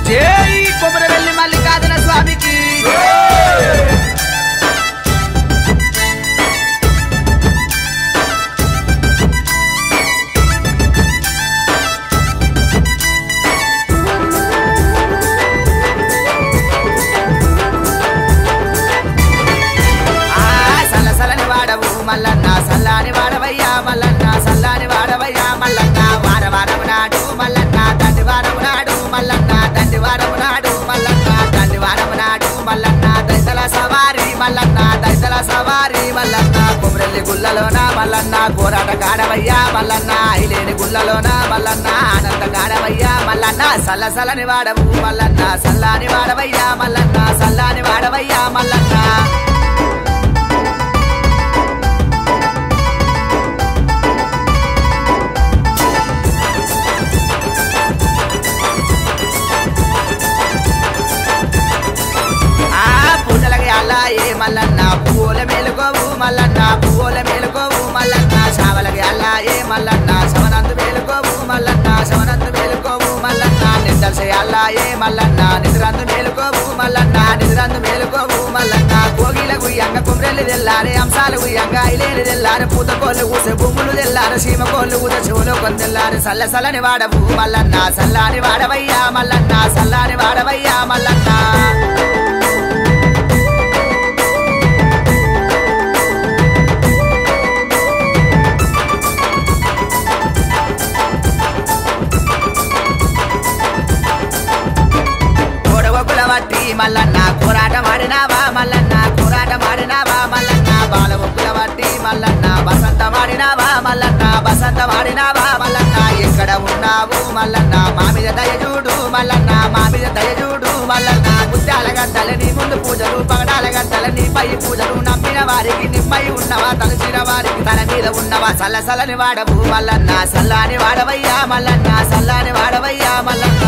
జై కొమరవెల్లి మల్లికార్జున స్వామికి ఆ సలసలని వాడవు మల్లన్న సల్లాని వాడవయ్యా మల్లన్న సల్లాని వాడవయ్యా మల్లన్న వార వారము నాడు మల్లన్న తండ్రి వారము నాడు మల్లన్న తండ్రి వారము నాడు మల్లన్న తండ్రి వారము నాడు మల్లన్న దైతల సవారి మల్లన్న దైతల సవారి మల్లన్న కుమరెల్లి గుల్లలోన మల్లన్న కోరాట కాడవయ్యా మల్లన్న ఐలేని గుల్లలోన మల్లన్న ఆనంద కాడవయ్యా మల్లన్న సల్లసలని వాడవు మల్లన్న సల్లాని వాడవయ్యా మల్లన్న సల్లాని వాడవయ్యా మల్లన్న ఆ పూజలకి అల్లా ఏ మల్లన్న పువ్వుల మేలుకోవు మల్లన్న పువ్వుల మేలుకోవు మల్లన్న శావలకి అల్లా ఏ మల్లన్న శవనందు మేలుకోవు మల్లన్న శవనందు మేలుకోవు మల్లన్న నిద్రసే అల్లా ఏ మల్లన్న నిద్రందు మేలుకోవు మల్లన్న నిద్రందు మేలుకోవు మల్లన్న కోగిల గుయ్యంగ కుమ్రెల్లి తెల్లారే అంశాలు గుయ్యంగ ఐలేని తెల్లారే పూత కోళ్ళు కూసే భూములు తెల్లారు సీమ కోళ్ళు కూత చెవులు కొందెల్లారు సల్ల సల్లని వాడవు మల్లన్న సల్లాని వాడవయ్యా మల్లన్న సల్లాని వాడవయ్యా మల్లన్న కొడవకుల వట్టి మల్లన్న కోరాట మాడినావా మల్లన్న కోరాట మాడినావా మల్లన్న బాల ఒక్కుల వట్టి మల్లన్న బసంత మాడినావా మల్లన్న బసంత మాడినావా మల్లన్న ఎక్కడ ఉన్నావు మల్లన్న మా మీద దయచూడు మల్లన్న మా మీద దయచూడు మల్లన్న ముత్యాల గంటల నీ ముందు పూజలు పగడాల గంటల నీ పై పూజలు నమ్మిన వారికి నిమ్మై ఉన్నవా తలచిన వారికి తన మీద ఉన్నవా సల్ల సల్లని వాడవు మల్లన్న సల్లాని వాడవయ్యా మల్లన్న సల్లాని వాడవయ్యా మల్లన్న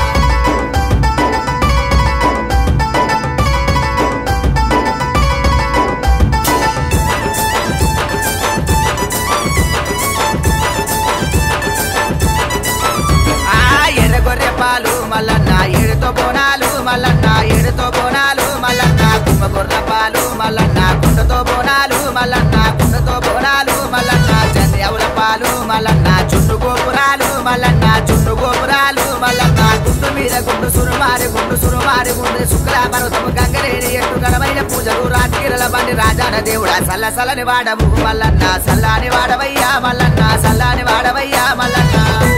ఆ ఎర్ర గొర్రె పాలు మల్లన్న ఏడుతో బోనాలు మల్లన్న ఏడుతో బోనాలు మల్లన్న కుమ్మ గొర్రె పాలు మల్లన్న కుండతో బోనాలు మల్లన్న కుండతో బోనాలు మల్లన్న చంద్రవుల పాలు మల్లన్న చుండు గోపురాలు మల్లన్న చుండు గోపురాలు మల్లన్న గుండు మీద గుండు సురుమారి గుండు సురుమారి గుండు శుక్ర పర్వతము గంగరేని ఎట్టు గడమైన పూజలు రాత్రిల బండి రాజాన దేవుడా సల్ల సల్లని వాడవు మల్లన్న సల్లాని వాడవయ్యా మల్లన్న సల్లాని వాడవయ్యా మల్లన్న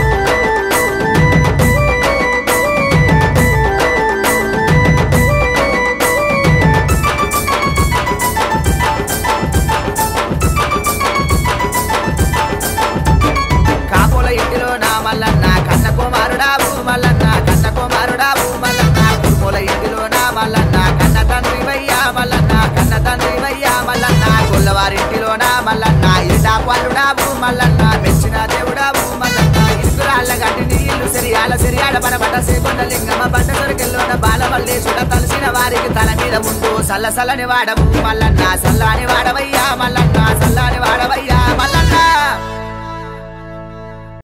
కాపుల ఇంటిలో నా మల్లన్న కన్న కుమారుడావు మల్లన్న కన్న కుమారుడావు మల్లన్న కుర్ముల ఇంటిలో నా మల్లన్న కన్న తండ్రి వయ్యా మల్లన్న కన్న తండ్రి వయ్యా మల్లన్న గొల్లవారింటిలో నా మల్లన్న ఇటా పల్లుడావు మల్లన్న మెచ్చిన దేవుడావు మల్లన్న ఇరుకురాళ్ళ గట్టి నీళ్లు సిరియాల సిరియాడ పడబట సేకొండ లింగమ్మ బండ దొరికెల్లోన బాలవల్లి సుడ తలసిన వారికి తల మీద ముందు సల్ల సల్లని వాడవు మల్లన్న సల్లాని వాడవయ్యా మల్లన్న సల్లాని వాడవయ్యా మల్ల